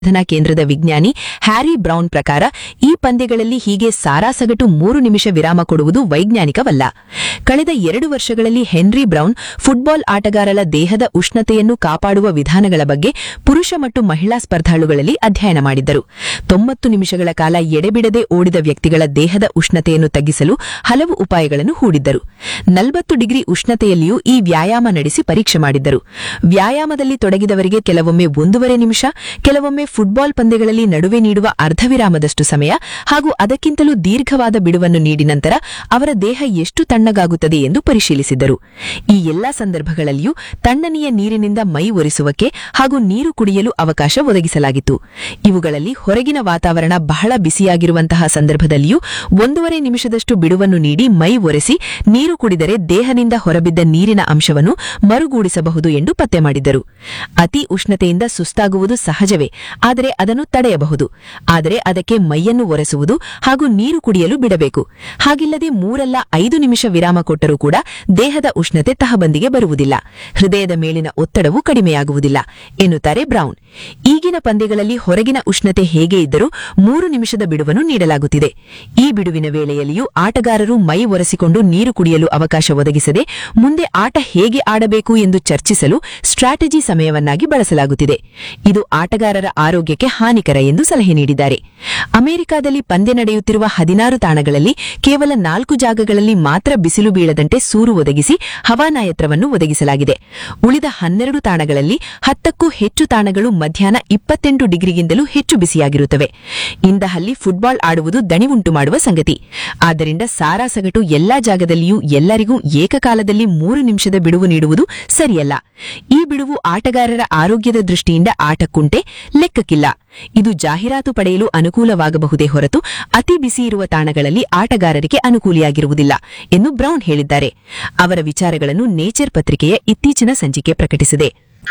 ಸಂಶೋಧನಾ ಕೇಂದ್ರದ ವಿಜ್ಞಾನಿ ಹ್ಯಾರಿ ಬ್ರೌನ್ ಪ್ರಕಾರ ಈ ಪಂದ್ಯಗಳಲ್ಲಿ ಹೀಗೆ ಸಾರಾಸಗಟು ಮೂರು ನಿಮಿಷ ವಿರಾಮ ಕೊಡುವುದು ವೈಜ್ಞಾನಿಕವಲ್ಲ ಕಳೆದ ಎರಡು ವರ್ಷಗಳಲ್ಲಿ ಹೆನ್ರಿ ಬ್ರೌನ್ ಫುಟ್ಬಾಲ್ ಆಟಗಾರರ ದೇಹದ ಉಷ್ಣತೆಯನ್ನು ಕಾಪಾಡುವ ವಿಧಾನಗಳ ಬಗ್ಗೆ ಪುರುಷ ಮತ್ತು ಮಹಿಳಾ ಸ್ಪರ್ಧಾಳುಗಳಲ್ಲಿ ಅಧ್ಯಯನ ಮಾಡಿದ್ದರು ತೊಂಬತ್ತು ನಿಮಿಷಗಳ ಕಾಲ ಎಡೆಬಿಡದೆ ಓಡಿದ ವ್ಯಕ್ತಿಗಳ ದೇಹದ ಉಷ್ಣತೆಯನ್ನು ತಗ್ಗಿಸಲು ಹಲವು ಉಪಾಯಗಳನ್ನು ಹೂಡಿದ್ದರು ನಲವತ್ತು ಡಿಗ್ರಿ ಉಷ್ಣತೆಯಲ್ಲಿಯೂ ಈ ವ್ಯಾಯಾಮ ನಡೆಸಿ ಪರೀಕ್ಷೆ ಮಾಡಿದ್ದರು ವ್ಯಾಯಾಮದಲ್ಲಿ ತೊಡಗಿದವರಿಗೆ ಕೆಲವೊಮ್ಮೆ ಒಂದೂವರೆ ನಿಮಿಷ ಕೆಲವೊಮ್ಮೆ ಫುಟ್ಬಾಲ್ ಪಂದ್ಯಗಳಲ್ಲಿ ನಡುವೆ ನೀಡುವ ಅರ್ಧ ವಿರಾಮದಷ್ಟು ಸಮಯ ಹಾಗೂ ಅದಕ್ಕಿಂತಲೂ ದೀರ್ಘವಾದ ಬಿಡುವನ್ನು ನೀಡಿ ನಂತರ ಅವರ ದೇಹ ಎಷ್ಟು ತಣ್ಣಗಾಗುತ್ತದೆ ಎಂದು ಪರಿಶೀಲಿಸಿದ್ದರು ಈ ಎಲ್ಲಾ ಸಂದರ್ಭಗಳಲ್ಲಿಯೂ ತಣ್ಣನೆಯ ನೀರಿನಿಂದ ಮೈ ಒರೆಸುವಕ್ಕೆ ಹಾಗೂ ನೀರು ಕುಡಿಯಲು ಅವಕಾಶ ಒದಗಿಸಲಾಗಿತ್ತು ಇವುಗಳಲ್ಲಿ ಹೊರಗಿನ ವಾತಾವರಣ ಬಹಳ ಬಿಸಿಯಾಗಿರುವಂತಹ ಸಂದರ್ಭದಲ್ಲಿಯೂ ಒಂದೂವರೆ ನಿಮಿಷದಷ್ಟು ಬಿಡುವನ್ನು ನೀಡಿ ಮೈ ಒರೆಸಿ ನೀರು ಕುಡಿದರೆ ದೇಹದಿಂದ ಹೊರಬಿದ್ದ ನೀರಿನ ಅಂಶವನ್ನು ಮರುಗೂಡಿಸಬಹುದು ಎಂದು ಪತ್ತೆ ಮಾಡಿದ್ದರು ಅತಿ ಉಷ್ಣತೆಯಿಂದ ಸುಸ್ತಾಗುವುದು ಸಹಜವೇ ಆದರೆ ಅದನ್ನು ತಡೆಯಬಹುದು ಆದರೆ ಅದಕ್ಕೆ ಮೈಯನ್ನು ಒರೆಸುವುದು ಹಾಗೂ ನೀರು ಕುಡಿಯಲು ಬಿಡಬೇಕು ಹಾಗಿಲ್ಲದೆ ಮೂರಲ್ಲ ಐದು ನಿಮಿಷ ವಿರಾಮ ಕೊಟ್ಟರೂ ಕೂಡ ದೇಹದ ಉಷ್ಣತೆ ತಹಬಂದಿಗೆ ಬರುವುದಿಲ್ಲ ಹೃದಯದ ಮೇಲಿನ ಒತ್ತಡವು ಕಡಿಮೆಯಾಗುವುದಿಲ್ಲ ಎನ್ನುತ್ತಾರೆ ಬ್ರೌನ್ ಈಗಿನ ಪಂದ್ಯಗಳಲ್ಲಿ ಹೊರಗಿನ ಉಷ್ಣತೆ ಹೇಗೆ ಇದ್ದರೂ ಮೂರು ನಿಮಿಷದ ಬಿಡುವನ್ನು ನೀಡಲಾಗುತ್ತಿದೆ ಈ ಬಿಡುವಿನ ವೇಳೆಯಲ್ಲಿಯೂ ಆಟಗಾರರು ಮೈ ಒರೆಸಿಕೊಂಡು ನೀರು ಕುಡಿಯಲು ಅವಕಾಶ ಒದಗಿಸದೆ ಮುಂದೆ ಆಟ ಹೇಗೆ ಆಡಬೇಕು ಎಂದು ಚರ್ಚಿಸಲು ಸ್ಟ್ರಾಟಜಿ ಸಮಯವನ್ನಾಗಿ ಬಳಸಲಾಗುತ್ತಿದೆ ಇದು ಆಟಗಾರರ ಆರೋಗ್ಯಕ್ಕೆ ಹಾನಿಕರ ಎಂದು ಸಲಹೆ ನೀಡಿದ್ದಾರೆ ಅಮೆರಿಕಾದಲ್ಲಿ ಪಂದ್ಯ ನಡೆಯುತ್ತಿರುವ ಹದಿನಾರು ತಾಣಗಳಲ್ಲಿ ಕೇವಲ ನಾಲ್ಕು ಜಾಗಗಳಲ್ಲಿ ಮಾತ್ರ ಬಿಸಿಲು ಬೀಳದಂತೆ ಸೂರು ಒದಗಿಸಿ ಹವಾನಾಯತ್ರವನ್ನು ಒದಗಿಸಲಾಗಿದೆ ಉಳಿದ ಹನ್ನೆರಡು ತಾಣಗಳಲ್ಲಿ ಹತ್ತಕ್ಕೂ ಹೆಚ್ಚು ತಾಣಗಳು ಮಧ್ಯಾಹ್ನ ಇಪ್ಪತ್ತೆಂಟು ಡಿಗ್ರಿಗಿಂತಲೂ ಹೆಚ್ಚು ಬಿಸಿಯಾಗಿರುತ್ತವೆ ಇಂದಹಲ್ಲಿ ಫುಟ್ಬಾಲ್ ಆಡುವುದು ದಣಿವುಂಟು ಮಾಡುವ ಸಂಗತಿ ಆದ್ದರಿಂದ ಸಾರಾಸಗಟು ಎಲ್ಲಾ ಜಾಗದಲ್ಲಿಯೂ ಎಲ್ಲರಿಗೂ ಏಕಕಾಲದಲ್ಲಿ ಮೂರು ನಿಮಿಷದ ಬಿಡುವು ನೀಡುವುದು ಸರಿಯಲ್ಲ ಈ ಬಿಡುವು ಆಟಗಾರರ ಆರೋಗ್ಯದ ದೃಷ್ಟಿಯಿಂದ ಆಟಕ್ಕುಂಟೆ ಲೆಕ್ಕಕ್ಕಿಲ್ಲ ಇದು ಜಾಹೀರಾತು ಪಡೆಯಲು ಅನುಕೂಲವಾಗಬಹುದೇ ಹೊರತು ಅತಿ ಬಿಸಿ ಇರುವ ತಾಣಗಳಲ್ಲಿ ಆಟಗಾರರಿಗೆ ಅನುಕೂಲಿಯಾಗಿರುವುದಿಲ್ಲ ಎಂದು ಬ್ರೌನ್ ಹೇಳಿದ್ದಾರೆ ಅವರ ವಿಚಾರಗಳನ್ನು ನೇಚರ್ ಪತ್ರಿಕೆಯ ಇತ್ತೀಚಿನ ಸಂಚಿಕೆ ಪ್ರಕಟಿಸಿದೆ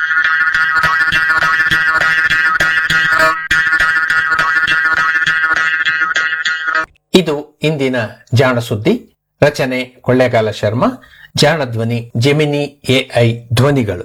ಇದು ಇಂದಿನ ಜಾಣ ಸುದ್ದಿ ರಚನೆ ಕೊಳ್ಳೇಗಾಲ ಶರ್ಮಾ ಜಾಣ ಧ್ವನಿ ಜೆಮಿನಿ ಎಐ ಧ್ವನಿಗಳು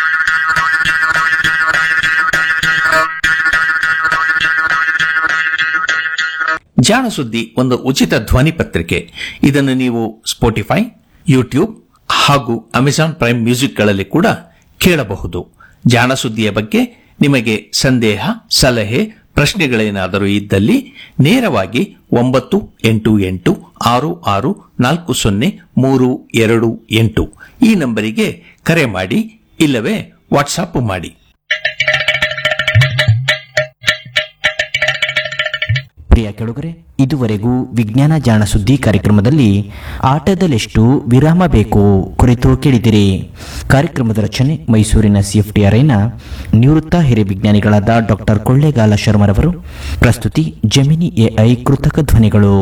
ಜಾಣ ಸುದ್ದಿ ಒಂದು ಉಚಿತ ಧ್ವನಿ ಪತ್ರಿಕೆ ಇದನ್ನು ನೀವು ಸ್ಪೋಟಿಫೈ ಯೂಟ್ಯೂಬ್ ಹಾಗೂ ಅಮೆಜಾನ್ ಪ್ರೈಮ್ ಮ್ಯೂಸಿಕ್ಗಳಲ್ಲಿ ಕೂಡ ಕೇಳಬಹುದು ಜಾಣ ಸುದ್ದಿಯ ಬಗ್ಗೆ ನಿಮಗೆ ಸಂದೇಹ ಸಲಹೆ ಪ್ರಶ್ನೆಗಳೇನಾದರೂ ಇದ್ದಲ್ಲಿ ನೇರವಾಗಿ ಒಂಬತ್ತು ಎಂಟು ಎಂಟು ಆರು ಆರು ನಾಲ್ಕು ಸೊನ್ನೆ ಮೂರು ಎರಡು ಎಂಟು ಈ ನಂಬರಿಗೆ ಕರೆ ಮಾಡಿ ಇಲ್ಲವೇ ವಾಟ್ಸಾಪ್ ಮಾಡಿ ಪ್ರಿಯ ಕೆಳುಗರೆ ಇದುವರೆಗೂ ವಿಜ್ಞಾನ ಜಾಣ ಸುದ್ದಿ ಕಾರ್ಯಕ್ರಮದಲ್ಲಿ ಆಟದಲ್ಲೆಷ್ಟು ವಿರಾಮ ಬೇಕು ಕುರಿತು ಕೇಳಿದಿರಿ ಕಾರ್ಯಕ್ರಮದ ರಚನೆ ಮೈಸೂರಿನ ಸಿಎಫ್ಟಿಆರ್ಐನ ನಿವೃತ್ತ ಹಿರಿಯ ವಿಜ್ಞಾನಿಗಳಾದ ಡಾಕ್ಟರ್ ಕೊಳ್ಳೇಗಾಲ ಶರ್ಮರವರು ಪ್ರಸ್ತುತಿ ಜಮಿನಿ ಎಐ ಕೃತಕ ಧ್ವನಿಗಳು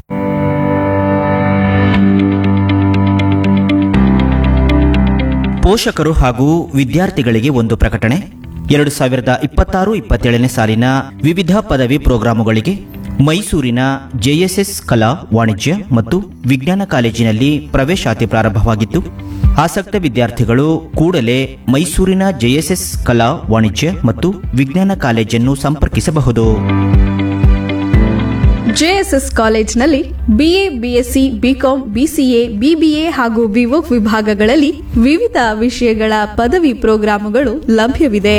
ಪೋಷಕರು ಹಾಗೂ ವಿದ್ಯಾರ್ಥಿಗಳಿಗೆ ಒಂದು ಪ್ರಕಟಣೆ ಎರಡು ಸಾವಿರದ ಇಪ್ಪತ್ತಾರು ಇಪ್ಪತ್ತೇಳನೇ ಸಾಲಿನ ವಿವಿಧ ಪದವಿ ಪ್ರೋಗ್ರಾಮುಗಳಿಗೆ ಮೈಸೂರಿನ ಜೆಎಸ್ಎಸ್ ಕಲಾ ವಾಣಿಜ್ಯ ಮತ್ತು ವಿಜ್ಞಾನ ಕಾಲೇಜಿನಲ್ಲಿ ಪ್ರವೇಶಾತಿ ಪ್ರಾರಂಭವಾಗಿತ್ತು ಆಸಕ್ತ ವಿದ್ಯಾರ್ಥಿಗಳು ಕೂಡಲೇ ಮೈಸೂರಿನ ಜೆಎಸ್ಎಸ್ ಕಲಾ ವಾಣಿಜ್ಯ ಮತ್ತು ವಿಜ್ಞಾನ ಕಾಲೇಜನ್ನು ಸಂಪರ್ಕಿಸಬಹುದು ಜೆಎಸ್ಎಸ್ ಕಾಲೇಜ್ನಲ್ಲಿ BA BSc BCom BCA BBA ಹಾಗೂ ಬಿವೋಕ್ ವಿಭಾಗಗಳಲ್ಲಿ ವಿವಿಧ ವಿಷಯಗಳ ಪದವಿ ಪ್ರೋಗ್ರಾಮುಗಳು ಲಭ್ಯವಿದೆ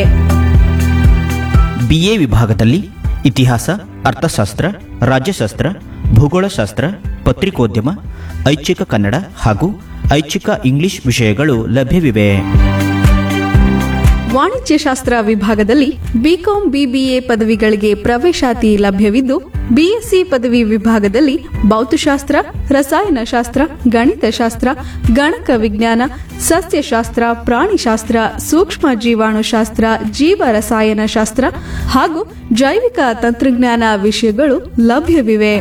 ಬಿಎ ವಿಭಾಗದಲ್ಲಿ ಇತಿಹಾಸ ಅರ್ಥಶಾಸ್ತ್ರ ರಾಜ್ಯಶಾಸ್ತ್ರ ಭೂಗೋಳಶಾಸ್ತ್ರ ಪತ್ರಿಕೋದ್ಯಮ ಐಚ್ಛಿಕ ಕನ್ನಡ ಹಾಗೂ ಐಚ್ಛಿಕ ಇಂಗ್ಲಿಷ್ ವಿಷಯಗಳು ಲಭ್ಯವಿವೆ ವಾಣಿಜ್ಯಶಾಸ್ತ್ರ ವಿಭಾಗದಲ್ಲಿ ಬಿಕಾಂ ಬಿಬಿಎ ಪದವಿಗಳಿಗೆ ಪ್ರವೇಶಾತಿ ಲಭ್ಯವಿದ್ದು ಬಿಎಸ್ಸಿ ಪದವಿ ವಿಭಾಗದಲ್ಲಿ ಭೌತಶಾಸ್ತ್ರ ರಸಾಯನಶಾಸ್ತ್ರ ಗಣಿತಶಾಸ್ತ್ರ ಗಣಕ ವಿಜ್ಞಾನ ಸಸ್ಯಶಾಸ್ತ್ರ ಪ್ರಾಣಿಶಾಸ್ತ್ರ ಸೂಕ್ಷ್ಮ ಜೀವಾಣುಶಾಸ್ತ್ರ ಜೀವ ರಸಾಯನಶಾಸ್ತ್ರ ಹಾಗೂ ಜೈವಿಕ ತಂತ್ರಜ್ಞಾನ ವಿಷಯಗಳು ಲಭ್ಯವಿವೆ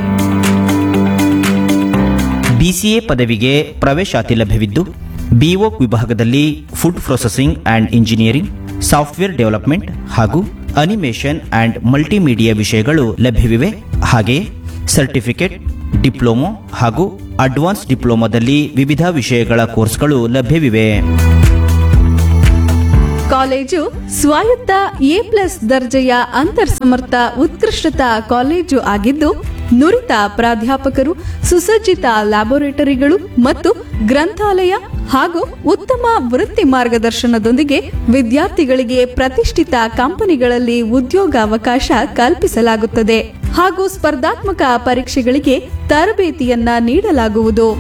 ಬಿಸಿಎ ಪದವಿಗೆ ಪ್ರವೇಶಾತಿ ಲಭ್ಯವಿದ್ದು ಬಿಒಕ್ ವಿಭಾಗದಲ್ಲಿ food processing and engineering software development ಹಾಗೂ ಅನಿಮೇಷನ್ ಆ್ಯಂಡ್ ಮಲ್ಟಿಮೀಡಿಯಾ ವಿಷಯಗಳು ಲಭ್ಯವಿವೆ ಹಾಗೆಯೇ ಸರ್ಟಿಫಿಕೇಟ್ ಡಿಪ್ಲೊಮೊ ಹಾಗೂ ಅಡ್ವಾನ್ಸ್ ಡಿಪ್ಲೊಮಾದಲ್ಲಿ ವಿವಿಧ ವಿಷಯಗಳ ಕೋರ್ಸ್ಗಳು ಲಭ್ಯವಿವೆ ಕಾಲೇಜು ಸ್ವಾಯತ್ತ ಎ ಪ್ಲಸ್ ದರ್ಜೆಯ ಅಂತರ್ಸಮರ್ಥ ಉತ್ಕೃಷ್ಟತಾ ಕಾಲೇಜು ಆಗಿದ್ದು ನುರಿತ ಪ್ರಾಧ್ಯಾಪಕರು ಸುಸಜ್ಜಿತ ಲ್ಯಾಬೊರೇಟರಿಗಳು ಮತ್ತು ಗ್ರಂಥಾಲಯ ಹಾಗೂ ಉತ್ತಮ ವೃತ್ತಿ ಮಾರ್ಗದರ್ಶನದೊಂದಿಗೆ ವಿದ್ಯಾರ್ಥಿಗಳಿಗೆ ಪ್ರತಿಷ್ಠಿತ ಕಂಪನಿಗಳಲ್ಲಿ ಉದ್ಯೋಗಾವಕಾಶ ಕಲ್ಪಿಸಲಾಗುತ್ತದೆ ಹಾಗೂ ಸ್ಪರ್ಧಾತ್ಮಕ ಪರೀಕ್ಷೆಗಳಿಗೆ ತರಬೇತಿಯನ್ನ ನೀಡಲಾಗುವುದು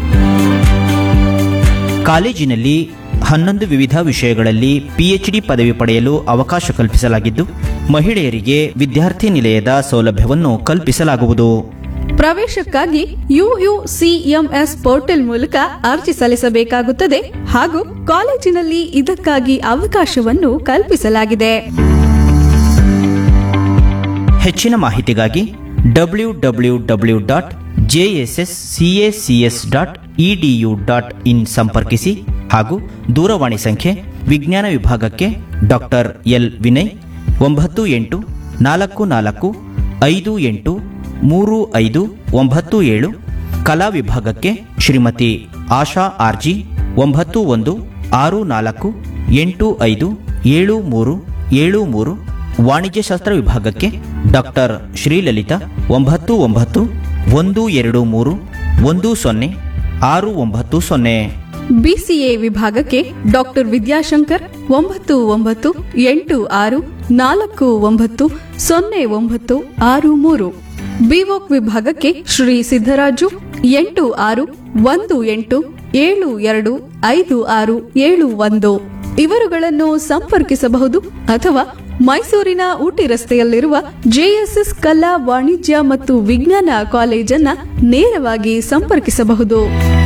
ಕಾಲೇಜಿನಲ್ಲಿ ಹನ್ನೊಂದು ವಿವಿಧ ವಿಷಯಗಳಲ್ಲಿ ಪಿಎಚ್ಡಿ ಪದವಿ ಪಡೆಯಲು ಅವಕಾಶ ಕಲ್ಪಿಸಲಾಗಿದ್ದು ಮಹಿಳೆಯರಿಗೆ ವಿದ್ಯಾರ್ಥಿ ನಿಲಯದ ಸೌಲಭ್ಯವನ್ನು ಕಲ್ಪಿಸಲಾಗುವುದು ಪ್ರವೇಶಕ್ಕಾಗಿ ಯುಯುಸಿಎಂಎಸ್ ಪೋರ್ಟಲ್ ಮೂಲಕ ಅರ್ಜಿ ಸಲ್ಲಿಸಬೇಕಾಗುತ್ತದೆ ಹಾಗೂ ಕಾಲೇಜಿನಲ್ಲಿ ಇದಕ್ಕಾಗಿ ಅವಕಾಶವನ್ನು ಕಲ್ಪಿಸಲಾಗಿದೆ ಹೆಚ್ಚಿನ ಮಾಹಿತಿಗಾಗಿ W W W dot JSS CACS dot EDU dot in ಸಂಪರ್ಕಿಸಿ ಹಾಗೂ ದೂರವಾಣಿ ಸಂಖ್ಯೆ ವಿಜ್ಞಾನ ವಿಭಾಗಕ್ಕೆ ಡಾಕ್ಟರ್ ಎಲ್ ವಿನಯ್ ಒಂಬತ್ತು ಎಂಟು ನಾಲ್ಕು ನಾಲ್ಕು ಐದು ಎಂಟು ಮೂರು ಐದು ಒಂಬತ್ತು ಏಳು ಕಲಾ ವಿಭಾಗಕ್ಕೆ ಶ್ರೀಮತಿ ಆಶಾ ಆರ್ಜಿ ಒಂಬತ್ತು ಒಂದು ಆರು ನಾಲ್ಕು ಎಂಟು ಐದು ಏಳು ಮೂರು ಏಳು ಮೂರು ವಾಣಿಜ್ಯಶಾಸ್ತ್ರ ವಿಭಾಗಕ್ಕೆ ಡಾಕ್ಟರ್ ಶ್ರೀಲಲಿತಾ ಒಂಬತ್ತು ಒಂಬತ್ತು ಒಂದು ಎರಡು ಮೂರು ಒಂದು ಸೊನ್ನೆ ಆರು ಒಂಬತ್ತು ಸೊನ್ನೆ ಬಿಸಿಎ ವಿಭಾಗಕ್ಕೆ ಡಾಕ್ಟರ್ ವಿದ್ಯಾಶಂಕರ್ ಒಂಬತ್ತು ಒಂಬತ್ತು ಎಂಟು ಆರು ನಾಲ್ಕು ಒಂಬತ್ತು ಸೊನ್ನೆ ಒಂಬತ್ತು ಆರು ಮೂರು ಬಿವೋಕ್ ವಿಭಾಗಕ್ಕೆ ಶ್ರೀ ಸಿದ್ದರಾಜು ಎಂಟು ಆರು ಒಂದು ಎಂಟು ಏಳು ಎರಡು ಐದು ಆರು ಏಳು ಒಂದು ಇವರುಗಳನ್ನು ಸಂಪರ್ಕಿಸಬಹುದು ಅಥವಾ ಮೈಸೂರಿನ ಊಟಿ ರಸ್ತೆಯಲ್ಲಿರುವ ಜೆಎಸ್ಎಸ್ ಕಲಾ ವಾಣಿಜ್ಯ ಮತ್ತು ವಿಜ್ಞಾನ ಕಾಲೇಜನ್ನ ನೇರವಾಗಿ ಸಂಪರ್ಕಿಸಬಹುದು